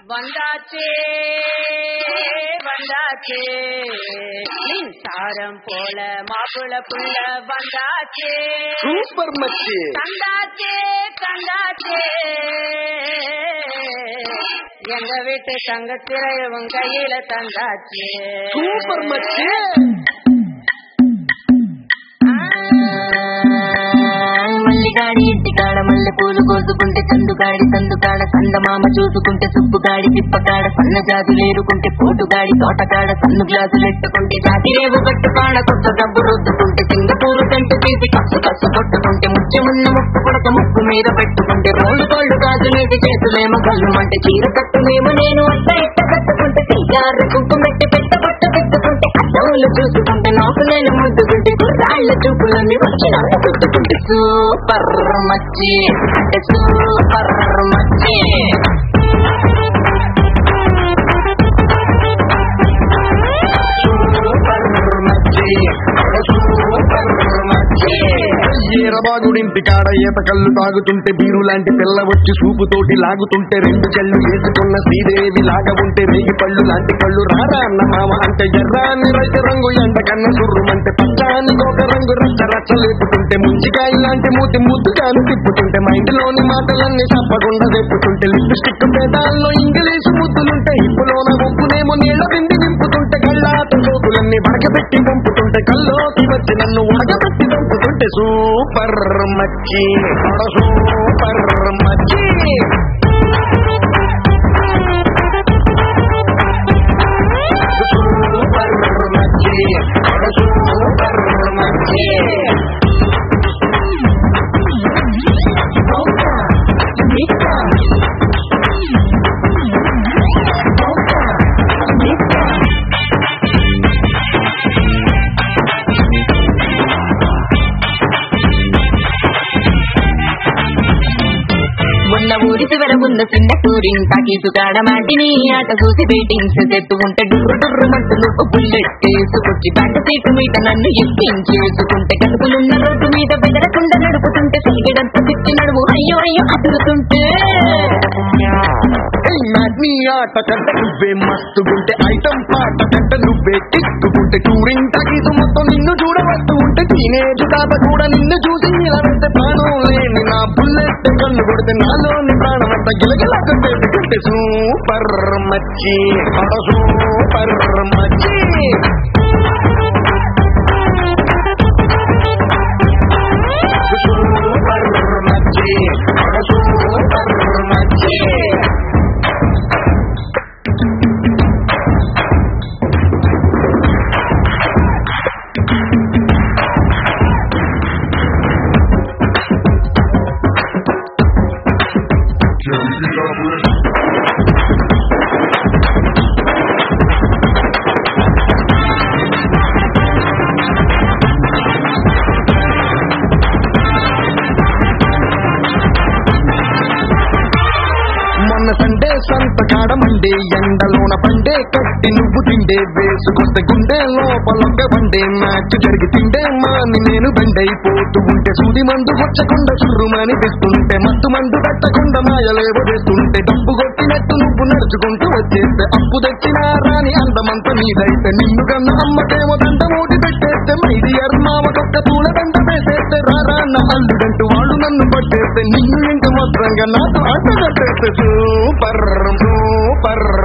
வந்தாச்சே வந்தாச்சே மின்சாரம் போல மாப்பிள புள்ள வந்தாச்சே சூப்பர் மச்சி தந்தாச்சே தந்தாச்சே எங்க வீட்டு தங்கத்திரை உன் கையில தந்தாச்சே சூப்பர் மச்சி మల్లిగాడి ఇంటికాడ మల్లె పూలు కోసుకుంటే చందుగాడి సందుకాడ సందమామ చూసుకుంటే సుబ్బుగాడి తిప్పకాడ సన్న జాతులు ఏరుకుంటే పోటుగాడి తోటకాడ సన్ను గ్లాసులు ఎట్టుకుంటే జాతిరేవు గట్టుకాడ కొత్త డబ్బు రుద్దుకుంటే సింగపూరు పెంట తీసి కసు కసు కొట్టుకుంటే ముత్యమున్న ముక్కు కొడక ముక్కు మీద పెట్టుకుంటే రోడ్డు కోళ్ళు గాజులేసి చేతులేమో కళ్ళు అంటే చీర కట్టునేమో నేను అట్ట ఇట్ట కట్టుకుంటే సింగారు కుంకుమెట్టి పెట్ట పట్ట పెట్టుకుంటే అద్దములు చూసుకుంటే నాకు నేను ముద్దుకుంటే గుర్రాళ్ళ చూపులన్నీ వచ్చి నాకు గుర్తుకుంటే సూపర్ మచ్చి అంటే సూపర్ మచ్చి సూపర్ మచ్చి సూపర్ మచ్చి ఈరబాగుడింటి కాడ ఈత కళ్ళు తాగుతుంటే బీరు లాంటి పిల్ల వచ్చి సూపుతోటి లాగుతుంటే రెండు కళ్ళు వేసుకున్న శ్రీదేవి లాగా ఉంటే రేగి పళ్ళు లాంటి కళ్ళు రారా అన్న మామ అంటే ఎర్రాని రైత రంగు ఎండ కన్న సుర్రుమంటే పచ్చాని ఒక రంగు రచ్చ రచ్చ లేపుతుంటే ముంచికాయ లాంటి మూతి ముద్దుగాను తిప్పుతుంటే మైండ్లోని మాటలన్నీ తప్పకుండా చెప్పుతుంటే లిప్స్టిక్ పేదాల్లో ఇంగ్లీషు ముద్దులుంటే ఇప్పులోన ఒప్పునేమో నీళ్ళ బింది నింపుతుంటే కళ్ళాత సోకులన్నీ వడకబెట్టి పంపుతుంటే కల్లోకి వచ్చి నన్ను వడకబెట్టి పంపుతుంటే సూపర్ మచ్చి అడ సూపర్ మచ్చి సూపర్ మచ్చి అడ సూపర్ మచ్చి మొన్న ఊరి చివర ఉన్న చిన్న టూరింగ్ టాకీసు కాడ మాటిని ఆట చూసి బేటింగ్స్ తెత్తు ఉంటే డుర్రు డుర్రు మంటూ నువ్వు బుల్లెట్ వేసుకొచ్చి పంట సీటు మీద నన్ను ఎక్కించేసుకుంటే కడుపులున్న రోడ్డు మీద బెదరకుండా నడుపుతుంటే సిలిగడంత తిట్టి నడుము అయ్యో అయ్యో అదురుతుంటే నీ ఆట కంట నువ్వే మస్తుగుంటే ఐటమ్ పాట కంట నువ్వే టిక్కుకుంటే టూరింగ్ టాకీసు మొత్తం నిన్ను చూడవస్తూ ఉంటే టీనేజ్ తాత కూడా నిన్ను చూసి ఇలా వెళ్తే ప్రాణం లేని నా బుల్లెట్ కన్ను కొడితే నాలోని ప్రాణం అంతా గిలగిలా కొట్టేసుకుంటే సూపర్ మచ్చి అడ సూపర్ మచ్చి సూపర్ మచ్చి అడ సూపర్ మచ్చి మొన్న సండే సంత కాడ మండే ఎండలోన పండే కట్టి నువ్వు తిండే వేసుకొస్తే గుండె లోపలొక్క వండే మ్యాచ్ జరిగి తిండే మాని నేను బెండైపోతూ ఉంటే సూది మందు వచ్చకుండా చుర్రుమని తెస్తుంటే మత్తు మందు పెట్టకుండా మాయలేవో చేస్తుంటే డబ్బు కొట్టినట్టు నువ్వు నడుచుకుంటూ వచ్చేస్తే అప్పు తెచ్చినా రాని అందమంత నీదైతే నిన్ను కన్నా అమ్మకేమో దండ మూటి పెట్టేస్తే మైది మామకొక్క పూల దండ వేసేస్తే రారా అన్న అల్లుడంటూ వాళ్ళు నన్ను పట్టేస్తే నిన్ను ఇంక మాత్రంగా నాతో ఆట కట్టేస్తే సూపర్ సూపర్